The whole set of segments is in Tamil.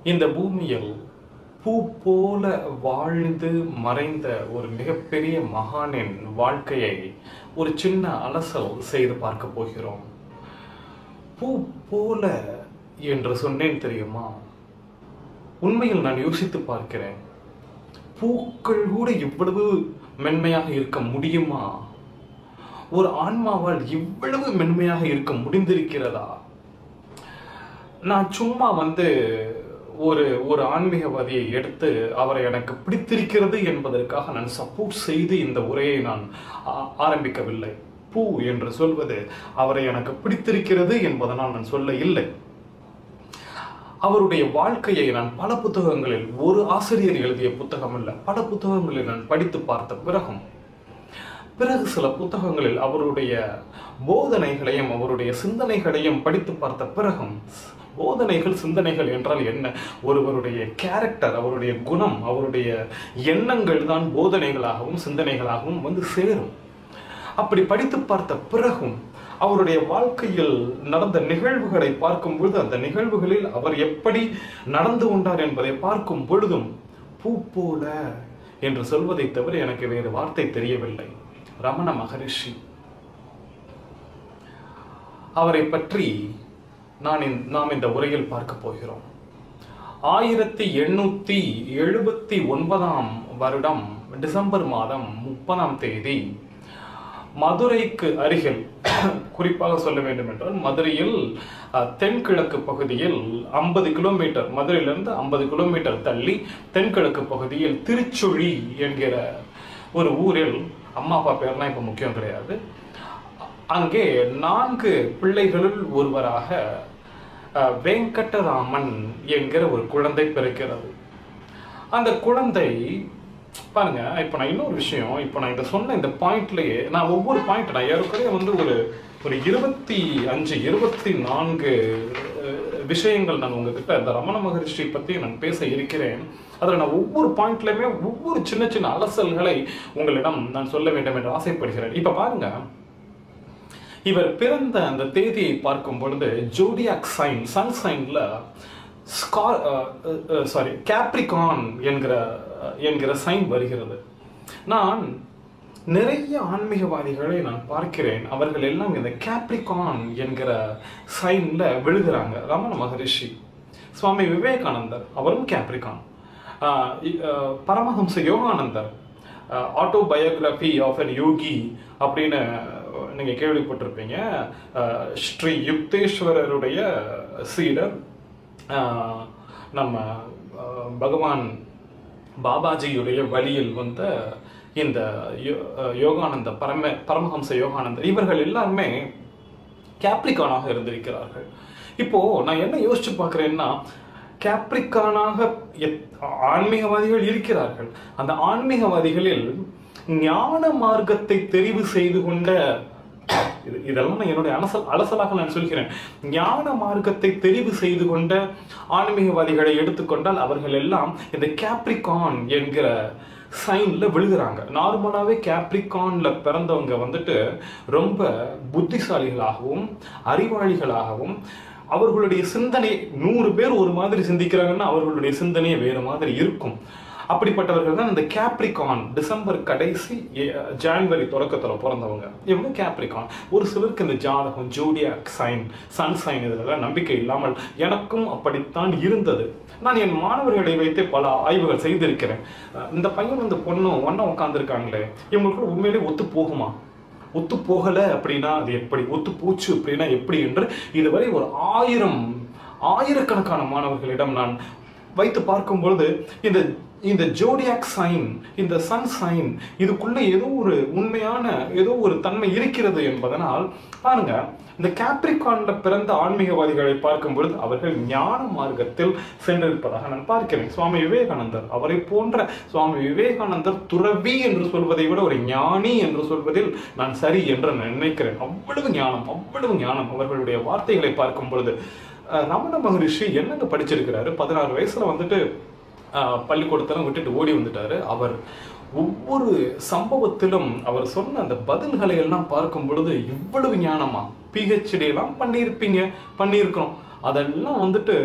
இந்த பூமியில் பூ போல வாழ்ந்து மறைந்த ஒரு மிகப்பெரிய மகானின் வாழ்க்கையை ஒரு சின்ன அலசல் செய்து பார்க்க போகிறோம் பூ போல என்று சொன்னேன் தெரியுமா உண்மையில் நான் யோசித்து பார்க்கிறேன் பூக்கள் கூட இவ்வளவு மென்மையாக இருக்க முடியுமா ஒரு ஆன்மாவால் இவ்வளவு மென்மையாக இருக்க முடிந்திருக்கிறதா நான் சும்மா வந்து ஒரு ஒரு ஆன்மீகவாதியை எடுத்து அவரை எனக்கு பிடித்திருக்கிறது என்பதற்காக நான் சப்போர்ட் செய்து இந்த உரையை நான் ஆ- ஆரம்பிக்கவில்லை பூ என்று சொல்வது அவரை எனக்கு பிடித்திருக்கிறது என்பதனால் நான் சொல்ல இல்லை அவருடைய வாழ்க்கையை நான் பல புத்தகங்களில் ஒரு ஆசிரியர் எழுதிய புத்தகம் அல்ல பல புத்தகங்களில் நான் படித்து பார்த்த பிறகும் பிறகு சில புத்தகங்களில் அவருடைய போதனைகளையும் அவருடைய சிந்தனைகளையும் படித்து பார்த்த பிறகும் போதனைகள் சிந்தனைகள் என்றால் என்ன ஒருவருடைய கேரக்டர் அவருடைய குணம் அவருடைய எண்ணங்கள் தான் போதனைகளாகவும் சிந்தனைகளாகவும் வந்து சேரும் அப்படி படித்து பார்த்த பிறகும் அவருடைய வாழ்க்கையில் நடந்த நிகழ்வுகளை பார்க்கும் பொழுது அந்த நிகழ்வுகளில் அவர் எப்படி நடந்து கொண்டார் என்பதை பார்க்கும் பொழுதும் பூ போல என்று சொல்வதை தவிர எனக்கு வேறு வார்த்தை தெரியவில்லை ரமண மகரிஷி அவரை பற்றி நான் இந்த- நாம் இந்த உரையில் பார்க்க போகிறோம் ஆயிரத்தி எண்ணூத்தி எழுபத்தி ஒன்பதாம் வருடம் டிசம்பர் மாதம் முப்பதாம் தேதி மதுரைக்கு அருகில் குறிப்பாக சொல்ல வேண்டும் என்றால் மதுரையில் அஹ், தென்கிழக்கு பகுதியில் ஐம்பது கிலோமீட்டர் மதுரையிலிருந்து ஐம்பது கிலோமீட்டர் தள்ளி தென்கிழக்கு பகுதியில் திருச்சுழி என்கிற ஒரு ஊரில் அம்மா அப்பா பேர்லாம் இப்போ முக்கியம் கிடையாது அங்கே நான்கு பிள்ளைகளுள் ஒருவராக அஹ், வெங்கட்டராமன் என்கிற ஒரு குழந்தை பிறக்கிறது அந்த குழந்தை பாருங்க இப்போ நான் இன்னொரு விஷயம் இப்போ நான் இதை சொன்ன இந்த பாயிண்ட்லயே நான் ஒவ்வொரு பாயிண்ட் நான் ஏற்கனவே வந்து ஒரு ஒரு இருபத்தி அஞ்சு இருபத்தி நான்கு அஹ், விஷயங்கள் நான் உங்ககிட்ட இந்த ரமண மகரிஷி பத்தி நான் பேச இருக்கிறேன் அதில் நான் ஒவ்வொரு பாயிண்ட்லயுமே ஒவ்வொரு சின்ன சின்ன அலசல்களை உங்களிடம் நான் சொல்ல வேண்டும் என்று ஆசைப்படுகிறேன் இப்போ பாருங்க இவர் பிறந்த அந்த தேதியை பார்க்கும் பொழுது ஜோடியாக் சைன் சன் சைன்ல சாரி கேப்ரிகான் என்கிற அஹ், என்கிற சைன் வருகிறது நான் நிறைய ஆன்மீகவாதிகளை நான் பார்க்கிறேன் அவர்கள் எல்லாம் இந்த கேப்ரிகான் என்கிற சைன்ல விழுகிறாங்க ரமண மகரிஷி சுவாமி விவேகானந்தர் அவரும் கேப்ரிகான் ஆஹ் இ- ஆஹ் பரமஹம்ச யோகானந்தர் ஆட்டோபயோகிராஃபி ஆஃப் அன் யோகி அப்படின்னு நீங்க கேள்விப்பட்டிருப்பீங்க ஆஹ் ஸ்ரீ யுக்தேஸ்வரருடைய சீடர் ஆஹ் நம்ம ஆஹ் பகவான் பாபாஜியுடைய வழியில் வந்த இந்த யோ- ஆஹ் யோகானந்த பரம பரமஹம்ச யோகானந்தர் இவர்கள் எல்லாருமே கேப்ரிகானாக இருந்திருக்கிறார்கள் இப்போ நான் என்ன யோசிச்சு பார்க்கிறேன்னா கேப்ரிகானாக எத்- ஆன்மீகவாதிகள் இருக்கிறார்கள் அந்த ஆன்மீகவாதிகளில் ஞான மார்க்கத்தை தெரிவு செய்து கொண்ட இது இதெல்லாம் நான் என்னுடைய அலசல் அலசலாக நான் சொல்கிறேன் ஞான மார்க்கத்தை தெரிவு செய்து கொண்ட ஆன்மீகவாதிகளை எடுத்துக்கொண்டால் அவர்கள் எல்லாம் இந்த கேப்ரிகான் என்கிற சைன்ல விழுகிறாங்க நார்மலாவே கேப்ரிகான்ல பிறந்தவங்க வந்துட்டு ரொம்ப புத்திசாலிகளாகவும் அறிவாளிகளாகவும் அவர்களுடைய சிந்தனை நூறு பேர் ஒரு மாதிரி சிந்திக்கிறாங்கன்னா அவர்களுடைய சிந்தனையே வேறு மாதிரி இருக்கும் அப்படிப்பட்டவர்கள் தான் இந்த கேப்ரிகான் டிசம்பர் கடைசி ஏ- ஜான்வரி தொடக்கத்துல பிறந்தவங்க இவங்க கேப்ரிகான் ஒரு சிலருக்கு இந்த ஜாதகம் ஜோடியாக் சைன் சன் சைன் இதெல்லாம் நம்பிக்கை இல்லாமல் எனக்கும் அப்படித்தான் இருந்தது நான் என் மாணவர்களை வைத்து பல ஆய்வுகள் செய்திருக்கிறேன் அஹ் இந்த பையன் இந்த பொண்ணும் ஒண்ணா உட்காந்துருக்காங்களே இவங்களுக்கு உண்மையிலே ஒத்து போகுமா ஒத்து போகல அப்படின்னா அது எப்படி ஒத்து போச்சு அப்படின்னா எப்படி என்று இதுவரை ஒரு ஆயிரம் ஆயிரக்கணக்கான மாணவர்களிடம் நான் வைத்து பார்க்கும் பொழுது இந்த இந்த ஜோடியாக் சைன் இந்த சன் சைன் இதுக்குள்ள ஏதோ ஒரு உண்மையான ஏதோ ஒரு தன்மை இருக்கிறது என்பதனால் பாருங்க இந்த கேப்ரிகான்ல பிறந்த ஆன்மீகவாதிகளை பார்க்கும் பொழுது அவர்கள் ஞான மார்க்கத்தில் சென்றிருப்பதாக நான் பார்க்கிறேன் சுவாமி விவேகானந்தர் அவரை போன்ற சுவாமி விவேகானந்தர் துறவி என்று சொல்வதை விட ஒரு ஞானி என்று சொல்வதில் நான் சரி என்று நான் நினைக்கிறேன் அவ்வளவு ஞானம் அவ்வளவு ஞானம் அவர்களுடைய வார்த்தைகளை பார்க்கும் பொழுது அஹ், ரமண மகரிஷி என்னங்க படிச்சிருக்கிறாரு பதினாறு வயசுல வந்துட்டு அஹ், பள்ளிக்கூடத்தெல்லாம் விட்டுட்டு ஓடி வந்துட்டாரு அவர் ஒவ்வொரு சம்பவத்திலும் அவர் சொன்ன அந்த பதில்களை எல்லாம் பார்க்கும் பொழுது இவ்வளவு ஞானமா பிஹெச்டி எல்லாம் பண்ணியிருப்பீங்க பண்ணியிருக்கிறோம் அதெல்லாம் வந்துட்டு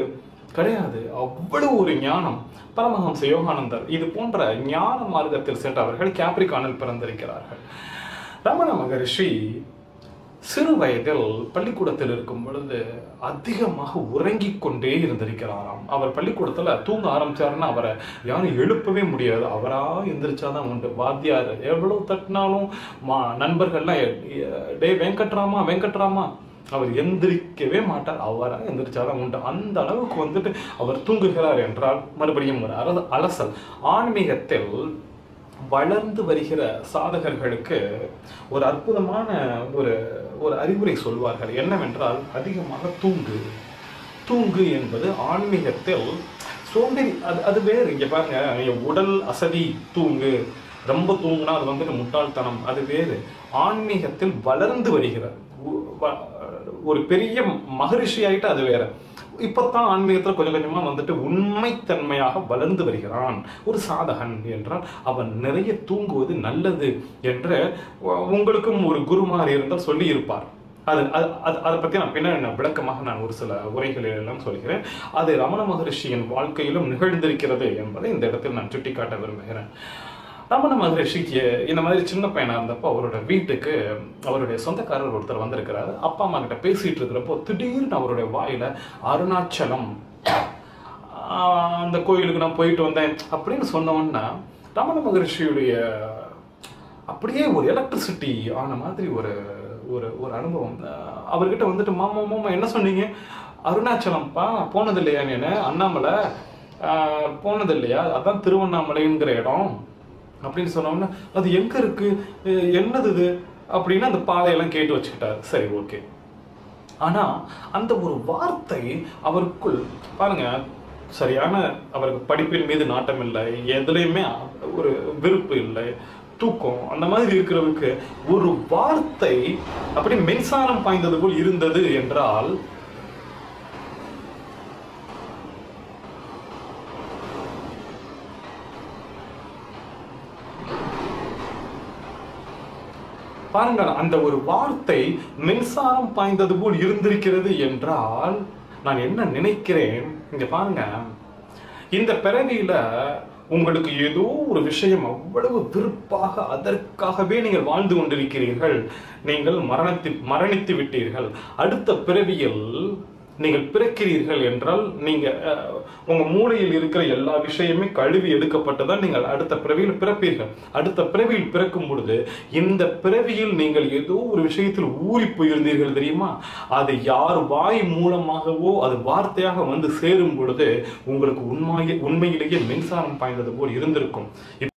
கிடையாது அவ்வளவு ஒரு ஞானம் பரமஹம்ச யோகானந்தர் இது போன்ற ஞான மார்க்கத்தில் சென்றவர்கள் கேப்ரிகானில் பிறந்திருக்கிறார்கள் ரமண மகரிஷி சிறு வயதில் பள்ளிக்கூடத்தில் இருக்கும் பொழுது அதிகமாக உறங்கிக் கொண்டே இருந்திருக்கிறாராம் அவர் பள்ளிக்கூடத்துல தூங்க ஆரம்பிச்சாருன்னா அவரை யாரும் எழுப்பவே முடியாது அவரா எந்திரிச்சாதான் உண்டு வாத்தியார் எவ்வளவு தட்டினாலும் மா நண்பர்கள்லாம் "எ- எ- டேய் வெங்கட்ராமா வெங்கட்ராமா அவர் எந்திரிக்கவே மாட்டார் அவரா எந்திரிச்சாதான் உண்டு அந்த அளவுக்கு வந்துட்டு அவர் தூங்குகிறார் என்றால் மறுபடியும் ஒரு அல அலசல் ஆன்மீகத்தில் வளர்ந்து வருகிற சாதகர்களுக்கு ஒரு அற்புதமான ஒரு ஒரு அறிவுரை சொல்வார்கள் என்னவென்றால் அதிகமாக தூங்கு தூங்கு என்பது ஆன்மீகத்தில் சோம்பேறி அது அது வேறு இங்க பாருங்க என் உடல் அசதி தூங்கு ரொம்ப தூங்குனா அது வந்துட்டு முட்டாள்தனம் அது வேறு ஆன்மீகத்தில் வளர்ந்து வருகிறது உ- வ- ஒரு பெரிய மகரிஷி ஆயிட்டு அது வேற இப்பத்தான் ஆன்மீகத்தில் கொஞ்சம் கொஞ்சமா வந்துட்டு உண்மைத்தன்மையாக வளர்ந்து வருகிறான் ஒரு சாதகன் என்றால் அவன் நிறைய தூங்குவது நல்லது என்று உ- உங்களுக்கும் ஒரு குருமார் இருந்தால் சொல்லி இருப்பார் அது அது அது- அதை பற்றி நான் பின்னாடி நான் விளக்கமாக நான் ஒரு சில உரைகளில் எல்லாம் சொல்கிறேன் அது ரமண மகரிஷியின் வாழ்க்கையிலும் நிகழ்ந்திருக்கிறது என்பதை இந்த இடத்தில் நான் சுட்டிக்காட்ட விரும்புகிறேன் ரமண மகரிஷிக்கு இந்த மாதிரி சின்ன பையனா இருந்தப்போ அவரோட வீட்டுக்கு அவருடைய சொந்தக்காரர் ஒருத்தர் வந்திருக்கிறாரு அப்பா அம்மா கிட்ட பேசிட்டு இருக்கிறப்போ திடீர்னு அவருடைய வாயில அருணாச்சலம் ஆஹ் அந்த கோயிலுக்கு நான் போயிட்டு வந்தேன் அப்படின்னு சொன்னவொன்னா ரமண மகரிஷியுடைய அப்படியே ஒரு எலக்ட்ரிசிட்டி ஆன மாதிரி ஒரு ஒரு ஒரு அனுபவம் அஹ் அவர்கிட்ட வந்துட்டு மாமா மாமா என்ன சொன்னீங்க அருணாச்சலம்ப்பா போனது இல்லையா நீனு அண்ணாமலை ஆஹ் போனது இல்லையா அதான் திருவண்ணாமலைங்கிற இடம் அப்படின்னு சொன்னோம்னா அது எங்க இருக்கு அஹ் என்னது இது அப்படின்னு அந்த பாதையெல்லாம் கேட்டு வச்சுக்கிட்டாரு சரி ஓகே ஆனா அந்த ஒரு வார்த்தை அவருக்குள் பாருங்க சரியான அவருக்கு படிப்பின் மீது நாட்டம் இல்லை எதுலையுமே ஒரு விருப்பு இல்லை தூக்கம் அந்த மாதிரி இருக்கிறவருக்கு ஒரு வார்த்தை அப்படி மின்சாரம் பாய்ந்தது போல் இருந்தது என்றால் பாருங்க அந்த ஒரு வார்த்தை மின்சாரம் பாய்ந்தது போல் இருந்திருக்கிறது என்றால் நான் என்ன நினைக்கிறேன் இங்க பாருங்க இந்த பிறவியில உங்களுக்கு ஏதோ ஒரு விஷயம் அவ்வளவு விருப்பாக அதற்காகவே நீங்கள் வாழ்ந்து கொண்டிருக்கிறீர்கள் நீங்கள் மரணத்தி மரணித்து விட்டீர்கள் அடுத்த பிறவியில் நீங்கள் பிறக்கிறீர்கள் என்றால் நீங்க அஹ், உங்க மூளையில் இருக்கிற எல்லா விஷயமே கழுவி எடுக்கப்பட்டுதான் நீங்கள் அடுத்த பிறவியில் பிறப்பீர்கள் அடுத்த பிறவியில் பிறக்கும் பொழுது இந்த பிறவியில் நீங்கள் ஏதோ ஒரு விஷயத்தில் ஊறி போயிருந்தீர்கள் தெரியுமா அது யார் வாய் மூலமாகவோ அது வார்த்தையாக வந்து சேரும் பொழுது உங்களுக்கு உண்மையே உண்மையிலேயே மின்சாரம் பாய்ந்தது போல் இருந்திருக்கும்